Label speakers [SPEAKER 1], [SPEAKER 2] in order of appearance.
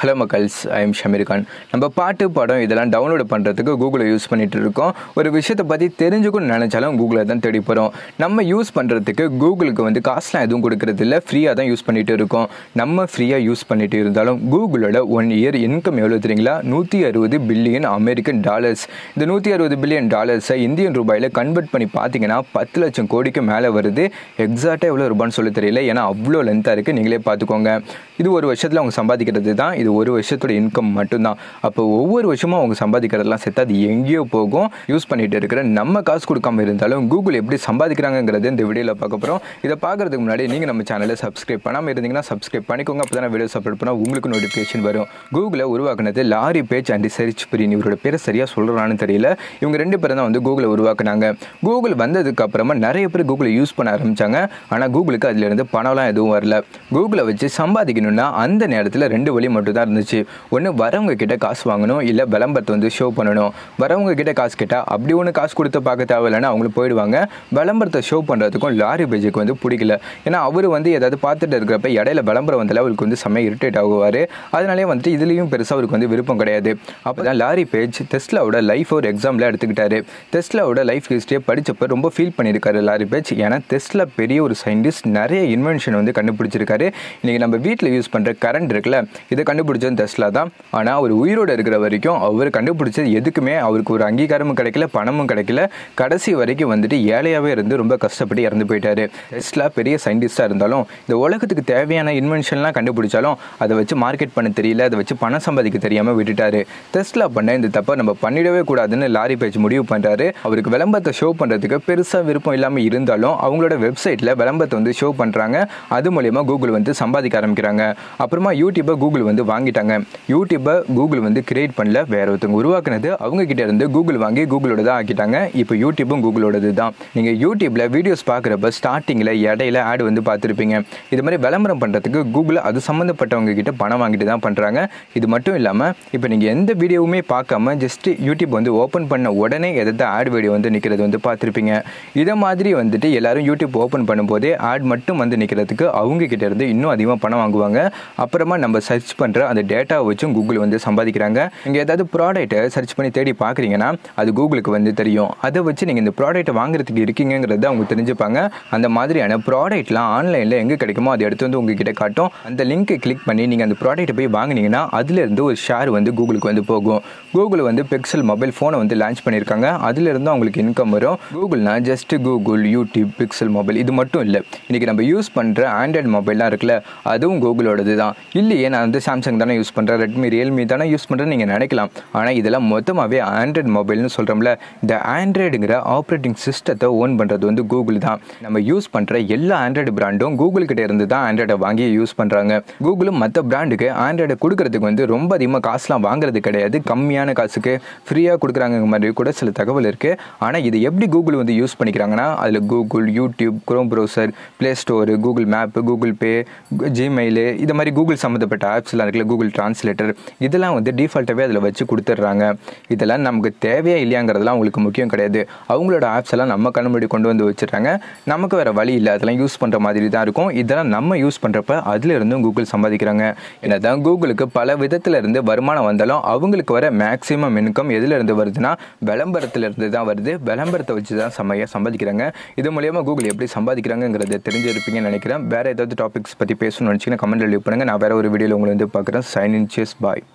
[SPEAKER 1] hello மக்கள்ஸ் I am Shameer Khan நம்ம பாட்டு படம் இதெல்லாம் டவுன்லோட் பண்ணுறதுக்கு கூகுளை யூஸ் பண்ணிட்டு இருக்கோம் ஒரு விஷயத்தை பற்றி தெரிஞ்சுக்கணும்னு நினச்சாலும் கூகுளை தான் தேடி போகிறோம் நம்ம யூஸ் பண்ணுறதுக்கு கூகுளுக்கு வந்து காசுலாம் எதுவும் கொடுக்கறது இல்லை ஃப்ரீயாக தான் யூஸ் பண்ணிட்டு இருக்கோம் நம்ம ஃப்ரீயாக யூஸ் பண்ணிட்டு இருந்தாலும் கூகுளோட ஒன் இயர் இன்கம் எவ்வளோ தெரியுங்களா நூற்றி அறுபது பில்லியன் அமெரிக்கன் டாலர்ஸ் இந்த நூற்றி அறுபது பில்லியன் டாலர்ஸை இந்தியன் ரூபாயில் கன்வெர்ட் பண்ணி பார்த்தீங்கன்னா பத்து லட்சம் கோடிக்கு மேலே வருது எக்ஸாக்டாக எவ்வளோ ரூபான்னு சொல்ல தெரியல ஏன்னா அவ்வளோ லென்த்தாக இருக்குது நீங்களே பார்த்துக்கோங்க இது ஒரு வருஷத்தில் அவங்க சம்பாதிக்கிறது தான் இது ஒரு வருஷத்தோட இன்கம் மட்டும்தான் அப்போ ஒவ்வொரு வருஷமும் அவங்க சம்பாதிக்கிறதெல்லாம் சேர்த்து அது எங்கேயோ போகும் யூஸ் பண்ணிட்டு இருக்கிற நம்ம காசு கொடுக்காம இருந்தாலும் கூகுள் எப்படி சம்பாதிக்கிறாங்கிறது இந்த வீடியோவில் பார்க்க போகிறோம் இதை பார்க்கறதுக்கு முன்னாடி நீங்கள் நம்ம சேனலை சப்ஸ்கிரைப் பண்ணாமல் இருந்தீங்கன்னா சப்ஸ்கிரைப் பண்ணிக்கோங்க அப்போ தான் வீடியோஸ் அப்லோட் பண்ணால் உங்களுக்கு நோட்டிஃபிகேஷன் வரும் கூகுளை உருவாக்குனது Larry Page and Sergey Brin இவரோட பேரை சரியாக சொல்கிறான்னு தெரியல இவங்க ரெண்டு பேரும் தான் வந்து கூகுளை உருவாக்குனாங்க கூகுள் வந்ததுக்கு அப்புறமா நிறைய பேர் கூகுளை யூஸ் பண்ண ஆரம்பிச்சாங்க ஆனால் கூகுளுக்கு அதுலேருந்து பணம்லாம் எதுவும் வரல கூகுளை வச்சு சம்பாதிக்கணும்னா அந்த நேரத்தில் ரெண்டு வழி மட்டும் தான் இருந்துச்சு ஒன்று வரவங்க கிட்ட காசு வாங்கணும் இல்லை விளம்பரத்தை வந்து ஷோ பண்ணணும் வரவங்க கிட்ட காசு கேட்டால் அப்படி ஒன்று காசு கொடுத்து பார்க்க தேவையில்லைன்னா அவங்களும் போயிடுவாங்க விளம்பரத்தை ஷோ பண்ணுறதுக்கும் லாரி பேஜுக்கு வந்து பிடிக்கல ஏன்னா அவர் வந்து ஏதாவது பார்த்துட்டு இருக்கிறப்ப இடையில விளம்பரம் வந்தால அவருக்கு வந்து செம்ம இரிட்டேட் ஆகுவார் அதனாலே வந்துட்டு இதுலேயும் பெருசாக அவருக்கு வந்து விருப்பம் கிடையாது அப்போ தான் லாரி பேஜ் டெஸ்லாவோட லைஃப் ஒரு எக்ஸாம்பிளாக எடுத்துக்கிட்டாரு டெஸ்லாவோட லைஃப் ஹிஸ்ட்ரியை படித்தப்ப ரொம்ப ஃபீல் பண்ணியிருக்காரு லாரி பேஜ் ஏன்னா டெஸ்லா பெரிய ஒரு சயின்டிஸ்ட் நிறைய இன்வென்ஷன் வந்து கண்டுபிடிச்சிருக்காரு இன்றைக்கி நம்ம வீட்டில் யூஸ் பண்ணுற கரண்ட் இருக்குல்ல இதை கண்டுபிடிச்சது டெஸ்லா தான் ஆனால் அவர் உயிரோடு இருக்கிற வரைக்கும் அவர் கண்டுபிடிச்சது எதுக்குமே அவருக்கு ஒரு அங்கீகாரமும் கிடைக்கல பணமும் கிடைக்கல கடைசி வரைக்கும் வந்துட்டு ஏழையாகவே இருந்து ரொம்ப கஷ்டப்பட்டு இறந்து போயிட்டாரு டெஸ்லா பெரிய சயின்டிஸ்டாக இருந்தாலும் இந்த உலகத்துக்கு தேவையான இன்வென்ஷன்லாம் கண்டுபிடிச்சாலும் அதை வச்சு மார்க்கெட் பண்ண தெரியல அதை வச்சு பணம் சம்பாதிக்க தெரியாமல் விட்டுட்டாரு டெஸ்லா பண்ண இந்த தப்பை நம்ம பண்ணிடவே கூடாதுன்னு லாரி பேஜ் முடிவு பண்ணுறாரு அவருக்கு விளம்பரத்தை ஷோ பண்ணுறதுக்கு பெருசாக விருப்பம் இல்லாமல் இருந்தாலும் அவங்களோட வெப்சைட்டில் விளம்பரத்தை வந்து ஷோ பண்ணுறாங்க அது மூலயமா கூகுள் வந்து சம்பாதிக்க ஆரம்பிக்கிறாங்க அப்புறமா யூடியூப்பை கூகுள் வந்து வாங்கிட்டாங்க யூடியூப்பை கூகுள் வந்து கிரியேட் பண்ணல வேற ஒருத்தவங்க உருவாக்குனது அவங்க கிட்ட இருந்து கூகுள் வாங்கி கூகுளோட தான் ஆக்கிட்டாங்க இப்போ யூடியூப்பும் கூகுளோடது தான் நீங்கள் யூடியூப்பில் வீடியோஸ் பார்க்குறப்ப ஸ்டார்டிங்கில் இடையில ஆடு வந்து பார்த்துருப்பீங்க இது மாதிரி விளம்பரம் பண்ணுறதுக்கு கூகுள் அது சம்மந்தப்பட்டவங்க கிட்ட பணம் வாங்கிட்டு தான் பண்ணுறாங்க இது மட்டும் இல்லாமல் இப்போ நீங்கள் எந்த வீடியோவுமே பார்க்காம ஜஸ்ட் யூடியூப் வந்து ஓப்பன் பண்ண உடனே எதாவது ஆட் வீடியோ வந்து நிற்கிறது வந்து பார்த்துருப்பீங்க இதை மாதிரி வந்துட்டு எல்லாரும் யூடியூப் ஓப்பன் பண்ணும்போதே ஆட் மட்டும் வந்து நிற்கிறதுக்கு அவங்க கிட்ட இருந்து இன்னும் அதிகமாக பணம் வாங்குவாங்க அப்புறமா நம்ம சர்ச் பண்ணுற அந்த டேட்டாவை வச்சும் கூகுள் வந்து சம்பாதிக்கிறாங்க நீங்கள் ஏதாவது ப்ராடக்ட்டை சர்ச் பண்ணி தேடி பார்க்குறீங்கன்னா அது கூகுளுக்கு வந்து தெரியும் அதை வச்சு நீங்கள் இந்த ப்ராடக்ட்டை வாங்குறதுக்கு இருக்கீங்கிறது அவங்க தெரிஞ்சுப்பாங்க அந்த மாதிரியான ப்ராடக்ட்லாம் ஆன்லைனில் எங்கே கிடைக்குமோ அதை எடுத்து வந்து உங்ககிட்ட காட்டும் அந்த லிங்க்கை கிளிக் பண்ணி நீங்கள் அந்த ப்ராடக்ட்டை போய் வாங்கினீங்கன்னா அதுலேருந்து ஒரு ஷேர் வந்து கூகுளுக்கு வந்து போகும் கூகுள் வந்து பிக்சல் மொபைல் ஃபோனை வந்து லான்ச் பண்ணியிருக்காங்க அதுலேருந்து அவங்களுக்கு இன்கம் வரும் கூகுள்னா just Google YouTube Pixel mobile இது மட்டும் இல்லை இன்றைக்கி நம்ம யூஸ் பண்ணுற ஆண்ட்ராய்டு மொபைல்லாம் இருக்குல்ல அதுவும் கூகுளோடது தான் இல்லையே நான் வந்து சாம்சங் தானே யூஸ் பண்ணுறேன் ரெட்மி ரியல்மி தானே யூஸ் பண்ணுறேன்னு நீங்கள் நினைக்கலாம் ஆனால் இதெல்லாம் மொத்தமாகவே ஆண்ட்ராய்டு மொபைல்னு சொல்கிறோம்ல இந்த ஆண்ட்ராய்டுங்கிற ஆப்ரேட்டிங் சிஸ்டத்தை ஓன் பண்ணுறது வந்து கூகுள் தான் நம்ம யூஸ் பண்ணுற எல்லா ஆண்ட்ராய்டு பிராண்டும் கூகுள் கிட்ட இருந்து தான் ஆண்ட்ராய்டை வாங்கி யூஸ் பண்ணுறாங்க கூகுளும் மற்ற பிராண்டுக்கு ஆண்ட்ராய்டை கொடுக்கறதுக்கு வந்து ரொம்ப அதிகமாக காசுலாம் வாங்குறது கிடையாது கம்மியான காசுக்கு ஃப்ரீயாக கொடுக்குறாங்க மாதிரி கூட சில தகவல் இருக்குது ஆனால் இது எப்படி கூகுள் வந்து யூஸ் பண்ணிக்கிறாங்கன்னா அதில் Google YouTube Chrome browser Play store Google map Google Pay Gmail இது மாதிரி கூகுள் சம்மந்தப்பட்ட ஆப்ஸ்லாம் இருக்குல்ல கூகுள் டிரான்ஸ்லேட்டர் இதெல்லாம் வந்து டிஃபால்ட்டாகவே அதில் வச்சு கொடுத்துட்றாங்க இதெல்லாம் நமக்கு தேவையா இல்லையாங்கிறதுலாம் அவங்களுக்கு முக்கியம் கிடையாது அவங்களோட ஆப்ஸ் எல்லாம் நம்ம கண்ணுபடி கொண்டு வந்து வச்சுருக்காங்க நமக்கு வேறு வழி இல்லை அதெல்லாம் யூஸ் பண்ணுற மாதிரி தான் இருக்கும் இதெல்லாம் நம்ம யூஸ் பண்ணுறப்ப அதில் இருந்தும் கூகுள் சம்பாதிக்கிறாங்க என்னதான் கூகுளுக்கு பல விதத்தில் இருந்து வருமானம் வந்தாலும் அவங்களுக்கு வர மேக்ஸிமம் இன்கம் எதில் இருந்து வருதுன்னா விளம்பரத்துல இருந்து தான் வருது விளம்பரத்தை வச்சு தான் செம்மையாக சம்பாதிக்கிறாங்க இது மூலியமாக கூகுள் எப்படி சம்பாதிக்கிறாங்கிறத தெரிஞ்சிருப்பீங்கன்னு நினைக்கிறேன் வேறு ஏதாவது டாபிக்ஸ் பற்றி பேசணும்னு நினச்சிங்கன்னா கமெண்ட்டில் லீவ் பண்ணுங்கள் நான் வேறு ஒரு வீடியோவில் உங்களை வந்து பார்க்குறேன் சைன் இன் சேஸ் பாய்